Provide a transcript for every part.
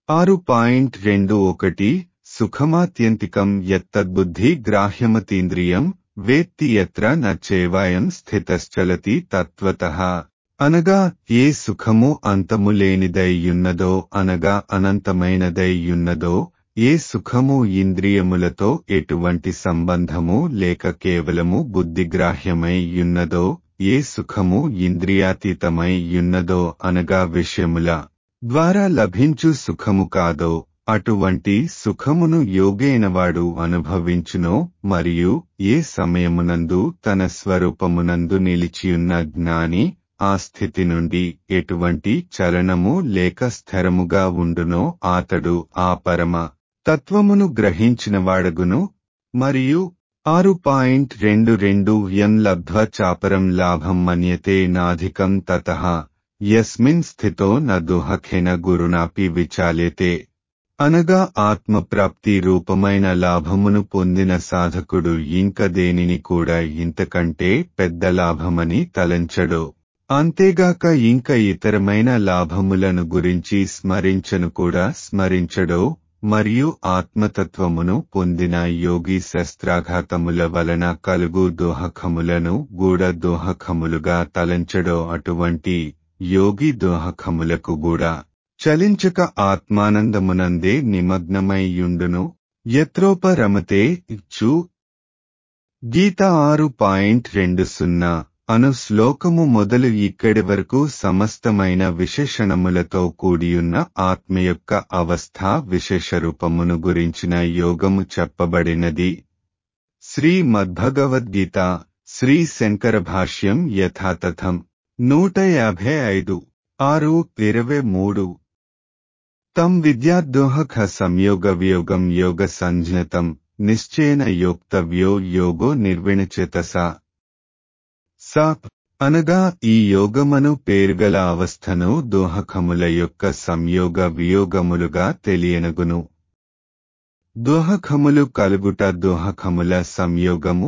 ఆరు పాయింట్ రెండు ఒకటి సుఖమాత్యంతికం యత్తద్బుద్ధి గ్రాహ్యమతీంద్రియం వేత్తి యత్ర నచేవాయం స్థితశ్చలతి తత్వతః అనగా ఏ సుఖము అంతము లేనిదైయున్నదో అనగా అనంతమైనదైయున్నదో ఏ సుఖము ఇంద్రియములతో ఎటువంటి సంబంధము లేక కేవలము బుద్ధిగ్రాహ్యమై యున్నదో ఏ సుఖము ఇంద్రియాతీతమై యున్నదో అనగా విషయముల ద్వారా లభించు సుఖము కాదో అటువంటి సుఖమును యోగైనవాడు అనుభవించునో మరియు ఏ సమయమునందు తన స్వరూపమునందు నిలిచియున్న జ్ఞాని ఆ స్థితి నుండి ఎటువంటి చలనము లేక స్థిరముగా ఉండునో ఆతడు ఆ పరమ తత్వమును గ్రహించినవాడగును మరియు ఆరు పాయింట్ రెండు రెండు యం లబ్ధ్వ చాపరం లాభం మన్యతే నాధికం తత యస్మిన్ స్థితో న దుహఖెన గురునాపి విచాలేతే అనగా ఆత్మప్రాప్తి రూపమైన లాభమును పొందిన సాధకుడు ఇంక దేనిని కూడా ఇంతకంటే పెద్ద లాభమని తలంచడు అంతేగాక ఇంక ఇతరమైన లాభములను గురించి స్మరించను కూడా స్మరించడో మరియు ఆత్మతత్వమును పొందిన యోగి శస్త్రాఘాతముల వలన కలుగు దోహకములను గూఢ దోహకములుగా తలంచడో అటువంటి యోగి దోహకములకు కూడా చలించక ఆత్మానందమునందే నిమగ్నమైయుండును యత్రోపరమతే ఇచ్చు గీత ఆరు పాయింట్ రెండు సున్నా అను శ్లోకము మొదలు ఇక్కడి వరకు సమస్తమైన విశేషణములతో కూడియున్న ఆత్మ యొక్క అవస్థ విశేష రూపమును గురించిన యోగము చెప్పబడినది శ్రీ మద్భగవద్గీత శ్రీ శంకర భాష్యం యథాతథం నూట యాభై ఐదు ఆరు ఇరవై మూడు తం విద్యాదోహక సంయోగ వియోగం యోగ సంజ్ఞతం నిశ్చయన యోక్తవ్యో యోగో నిర్విణచితస స అనగా ఈ యోగమను పేరుగల అవస్థను దోహకముల యొక్క సంయోగ వియోగములుగా తెలియనగును దోహకములు కలుగుట దోహకముల సంయోగము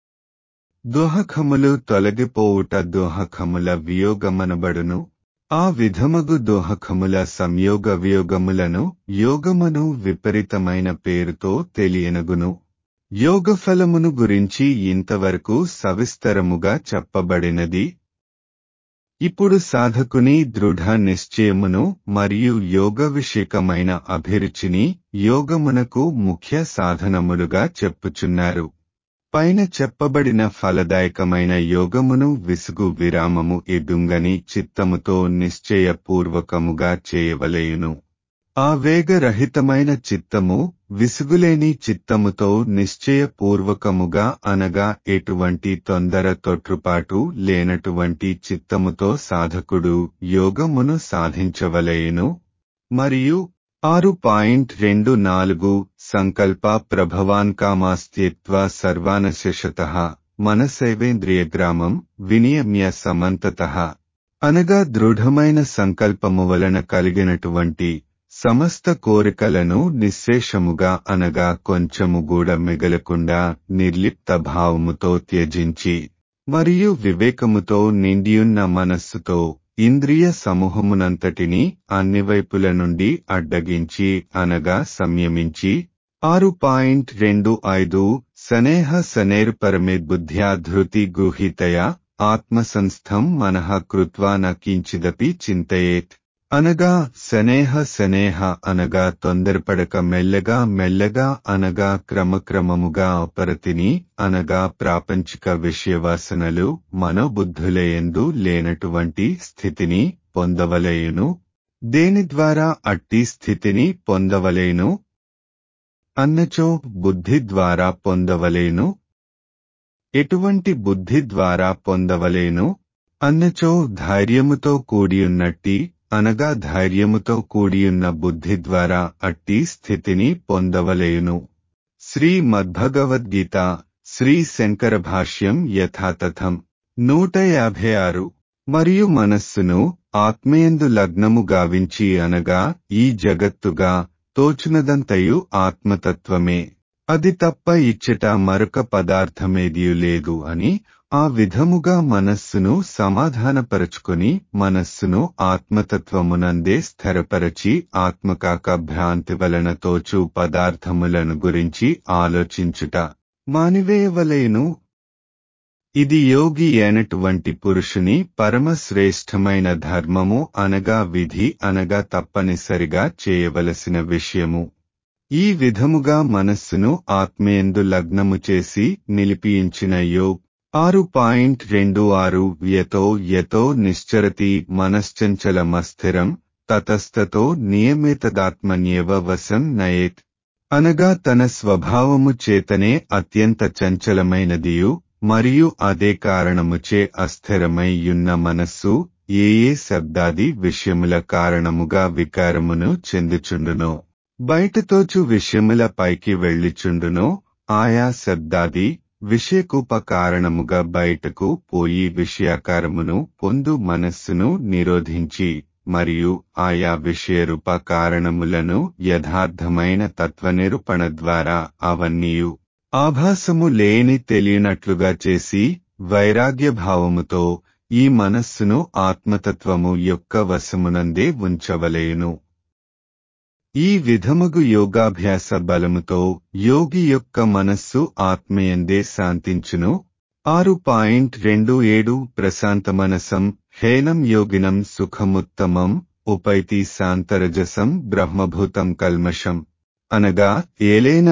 దోహకములు తొలగిపోవుట దోహకముల వియోగమనబడును ఆ విధమగు దోహకముల సంయోగ వియోగములను యోగమను విపరీతమైన పేరుతో తెలియనగును యోగఫలమును గురించి ఇంతవరకు సవిస్తరముగా చెప్పబడినది ఇప్పుడు సాధకుని దృఢ నిశ్చయమును మరియు యోగ విషయకమైన అభిరుచిని యోగమునకు ముఖ్య సాధనములుగా చెప్పుచున్నారు పైన చెప్పబడిన ఫలదాయకమైన యోగమును విసుగు విరామము ఎదుంగని చిత్తముతో నిశ్చయపూర్వకముగా చేయవలేయును ఆ వేగరహితమైన చిత్తము విసుగులేని చిత్తముతో నిశ్చయపూర్వకముగా అనగా ఎటువంటి తొందర తొట్రుపాటు లేనటువంటి చిత్తముతో సాధకుడు యోగమును సాధించవలేయును మరియు ఆరు పాయింట్ రెండు నాలుగు సంకల్ప ప్రభవాన్ కామాస్త్యత్వ సర్వానశేషత మనసైవేంద్రియ గ్రామం వినియమ్య సమంతత అనగా దృఢమైన సంకల్పము వలన కలిగినటువంటి సమస్త కోరికలను నిశ్శేషముగా అనగా కొంచెము కూడా మిగలకుండా నిర్లిప్త భావముతో త్యజించి మరియు వివేకముతో నిండియున్న మనస్సుతో ఇంద్రియ సమూహమునంతటిని అన్ని వైపుల నుండి అడ్డగించి అనగా సంయమించి ఆరు పాయింట్ రెండు ఐదు సనేహ సనేర్ పరమేద్బుద్ధ్యా ధృతి గృహీతయా ఆత్మసంస్థం మనః కృత్వా న కించిదపి చింతయేత్ అనగా సనేహ సనేహ అనగా తొందరపడక మెల్లగా మెల్లగా అనగా క్రమక్రమముగా అపరతిని అనగా ప్రాపంచిక విషయవాసనలు మనోబుద్ధులయందు లేనటువంటి స్థితిని పొందవలేయును దేని ద్వారా అట్టి స్థితిని పొందవలేను అన్నచో బుద్ధి ద్వారా పొందవలేను ఎటువంటి బుద్ధి ద్వారా పొందవలేను అన్నచో ధైర్యముతో కూడియున్నట్టి అనగా ధైర్యముతో కూడియున్న బుద్ధి ద్వారా అట్టి స్థితిని పొందవలేయును శ్రీ మద్భగవద్గీత శ్రీ శంకర భాష్యం యథాతథం నూట యాభై ఆరు మరియు మనస్సును ఆత్మయందు లగ్నము గావించి అనగా ఈ జగత్తుగా తోచునదంతయు ఆత్మతత్వమే అది తప్ప ఇచ్చట మరొక పదార్థమేదియు లేదు అని ఆ విధముగా మనస్సును సమాధానపరచుకొని మనస్సును ఆత్మతత్వమునందే స్థిరపరచి ఆత్మకాక భ్రాంతి వలన తోచు పదార్థములను గురించి ఆలోచించుట మానివేయవలేను ఇది యోగి అయినటువంటి పురుషుని పరమశ్రేష్టమైన ధర్మము అనగా విధి అనగా తప్పనిసరిగా చేయవలసిన విషయము ఈ విధముగా మనస్సును ఆత్మయందు లగ్నము చేసి నిలిపియించిన యోగ్ ఆరు పాయింట్ రెండు ఆరు యతో యతో నిశ్చరతి మనశ్చంచలమస్థిరం తతస్తతో నియమితదాత్మన్యేవ వశం నయేత్ అనగా తన స్వభావము చేతనే అత్యంత చంచలమైనదియు మరియు అదే కారణముచే అస్థిరమై యున్న మనస్సు ఏ ఏ శబ్దాది విషయముల కారణముగా వికారమును చెందుచుండునో బయటతోచు విషయముల పైకి వెళ్ళిచుండునో ఆయా శబ్దాది విషయకూప కారణముగా బయటకు పోయి విషయాకారమును పొందు మనస్సును నిరోధించి మరియు ఆయా విషయరూప కారణములను యథార్థమైన తత్వనిరూపణ ద్వారా అవన్నీయు ఆభాసము లేని తెలియనట్లుగా చేసి వైరాగ్య భావముతో ఈ మనస్సును ఆత్మతత్వము యొక్క వశమునందే ఉంచవలేను ఈ విధముగు యోగాభ్యాస బలముతో యోగి యొక్క మనస్సు ఆత్మయందే శాంతించును ఆరు పాయింట్ రెండు ఏడు ప్రశాంత మనసం హేనం యోగినం సుఖముత్తమం ఉపైతి శాంతరజసం బ్రహ్మభూతం కల్మషం అనగా ఏలేన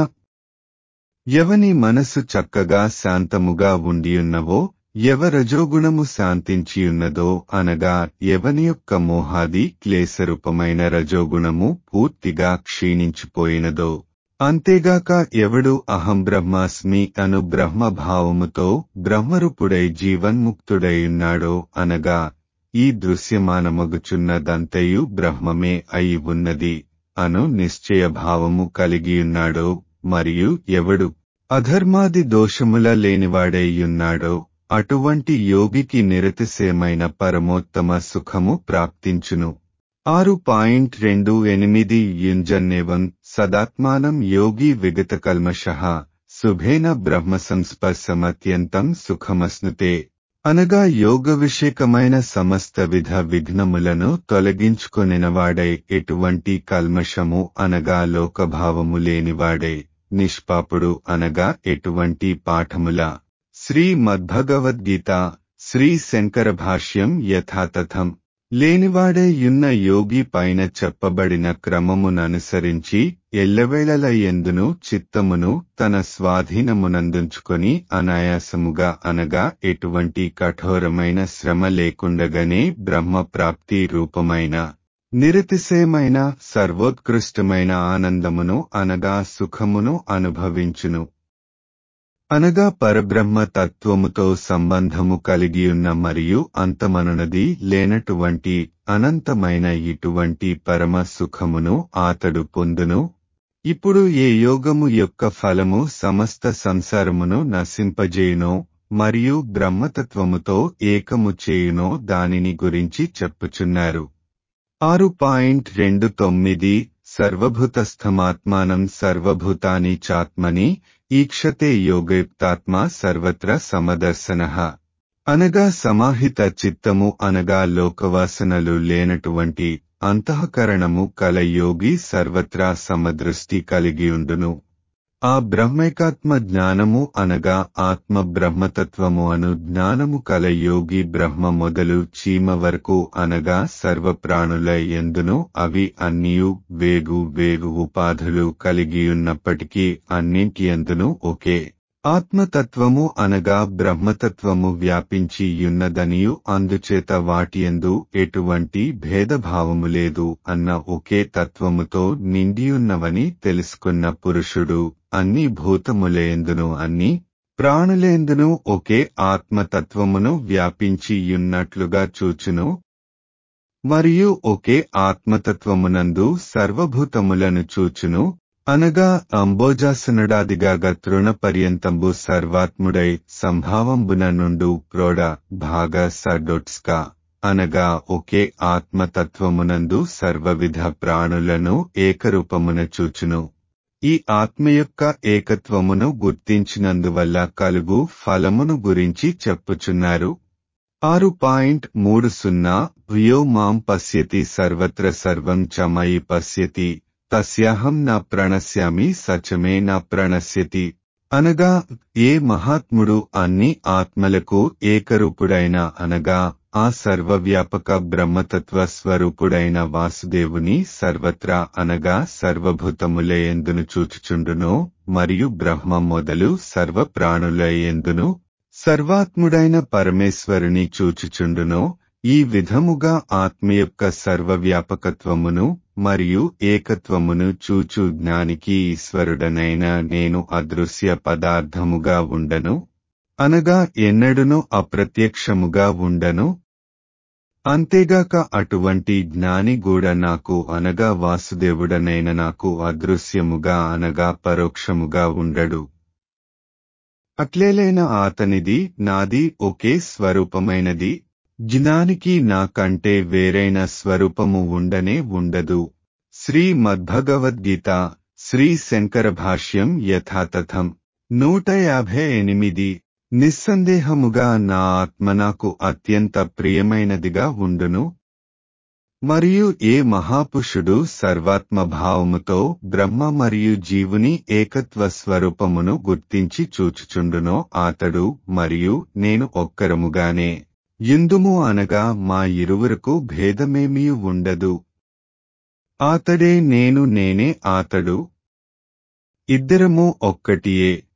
ఎవని మనసు చక్కగా శాంతముగా ఉండియున్నవో ఎవరజోగుణము శాంతించియున్నదో అనగా ఎవని యొక్క మోహాది క్లేశరూపమైన రజోగుణము పూర్తిగా క్షీణించిపోయినదో అంతేగాక ఎవడు అహం బ్రహ్మాస్మి అను బ్రహ్మభావముతో బ్రహ్మరూపుడై జీవన్ముక్తుడైయున్నాడో అనగా ఈ దృశ్యమానమగుచున్నదంతయు బ్రహ్మమే అయి ఉన్నది అను నిశ్చయ భావము కలిగియున్నాడో మరియు ఎవడు అధర్మాది దోషముల లేనివాడైయున్నాడో అటువంటి యోగికి నిరతిశయమైన పరమోత్తమ సుఖము ప్రాప్తించును ఆరు పాయింట్ రెండు ఎనిమిది యుంజన్నేవం సదాత్మానం యోగి విగత కల్మష శుభేన బ్రహ్మ సంస్పర్శమత్యంతం సుఖమస్నుతే అనగా యోగ విషేకమైన సమస్త విధ విఘ్నములను తొలగించుకొనినవాడై ఎటువంటి కల్మషము అనగా లోకభావము లేనివాడై నిష్పాపుడు అనగా ఎటువంటి పాఠముల శ్రీ మద్భగవద్గీత శ్రీ శంకర భాష్యం యథాతథం లేనివాడే యున్న యోగి పైన చెప్పబడిన క్రమముననుసరించి ఎల్లవేళల ఎందును చిత్తమును తన స్వాధీనమునందుంచుకొని అనాయాసముగా అనగా ఎటువంటి కఠోరమైన శ్రమ లేకుండగానే బ్రహ్మప్రాప్తి రూపమైన నిరతిశయమైన సర్వోత్కృష్టమైన ఆనందమును అనగా సుఖమును అనుభవించును అనగా పరబ్రహ్మ తత్వముతో సంబంధము కలిగియున్న మరియు అంతమనునది లేనటువంటి అనంతమైన ఇటువంటి పరమ సుఖమును ఆతడు పొందును ఇప్పుడు ఏ యోగము యొక్క ఫలము సమస్త సంసారమును నశింపజేయునో మరియు బ్రహ్మతత్వముతో ఏకము చేయునో దానిని గురించి చెప్పుచున్నారు ఆరు పాయింట్ రెండు తొమ్మిది సర్వభూతస్థమాత్మానం సర్వభూతాని చాత్మని ఈక్షతే యోగయుక్తాత్మ సర్వత్ర సమదర్శన అనగా సమాహిత చిత్తము అనగా లోకవాసనలు లేనటువంటి అంతఃకరణము కల యోగి సర్వత్రా సమదృష్టి కలిగియుండును ఆ బ్రహ్మైకాత్మ జ్ఞానము అనగా ఆత్మ బ్రహ్మతత్వము అను జ్ఞానము కల యోగి బ్రహ్మ మొదలు చీమ వరకు అనగా సర్వప్రాణుల ఎందును అవి అన్నియు వేగు వేగు ఉపాధులు కలిగియున్నప్పటికీ అన్నింటి ఎందును ఒకే ఆత్మతత్వము అనగా బ్రహ్మతత్వము వ్యాపించి యున్నదనియు అందుచేత వాటియందు ఎటువంటి భేదభావము లేదు అన్న ఒకే తత్వముతో నిండియున్నవని తెలుసుకున్న పురుషుడు అన్ని భూతములేందును అన్ని ప్రాణులేందును ఒకే ఆత్మతత్వమును వ్యాపించి యున్నట్లుగా చూచును మరియు ఒకే ఆత్మతత్వమునందు సర్వభూతములను చూచును అనగా అంబోజాసనుడాదిగాగా తృణపర్యంతంబు సర్వాత్ముడై సంభావంబున నుండు ప్రోడ భాగ సడొట్స్కా అనగా ఒకే ఆత్మతత్వమునందు సర్వవిధ ప్రాణులను ఏకరూపమున చూచును ఈ ఆత్మ యొక్క ఏకత్వమును గుర్తించినందువల్ల కలుగు ఫలమును గురించి చెప్పుచున్నారు ఆరు పాయింట్ మూడు సున్నా వ్యో మాం పశ్యతి సర్వత్ర సర్వం చ మయి పశ్యతి తస్యాహం న ప్రణశ్యామి సచమే న ప్రణశ్యతి అనగా ఏ మహాత్ముడు అన్ని ఆత్మలకు ఏకరూపుడైన అనగా ఆ సర్వవ్యాపక బ్రహ్మతత్వ స్వరూపుడైన వాసుదేవుని సర్వత్రా అనగా సర్వభూతములయందును చూచుచుండునో మరియు బ్రహ్మ మొదలు సర్వ ప్రాణులయందును సర్వాత్ముడైన పరమేశ్వరుని చూచుచుండునో ఈ విధముగా ఆత్మ యొక్క సర్వవ్యాపకత్వమును మరియు ఏకత్వమును చూచు జ్ఞానికి ఈశ్వరుడనైన నేను అదృశ్య పదార్థముగా ఉండను అనగా ఎన్నడునూ అప్రత్యక్షముగా ఉండను అంతేగాక అటువంటి జ్ఞాని కూడా నాకు అనగా వాసుదేవుడనైన నాకు అదృశ్యముగా అనగా పరోక్షముగా ఉండడు అట్లేలైన ఆతనిది నాది ఒకే స్వరూపమైనది జ్ఞానికి నాకంటే వేరైన స్వరూపము ఉండనే ఉండదు శ్రీ మద్భగవద్గీత శ్రీ శంకర భాష్యం యథాతథం నూట యాభై ఎనిమిది నిస్సందేహముగా నా ఆత్మ నాకు అత్యంత ప్రియమైనదిగా ఉండును మరియు ఏ మహాపురుషుడు సర్వాత్మభావముతో బ్రహ్మ మరియు జీవుని ఏకత్వ స్వరూపమును గుర్తించి చూచుచుండునో ఆతడు మరియు నేను ఒక్కరముగానే ఇందుము అనగా మా ఇరువురకు భేదమేమీ ఉండదు ఆతడే నేను నేనే ఆతడు ఇద్దరము ఒక్కటియే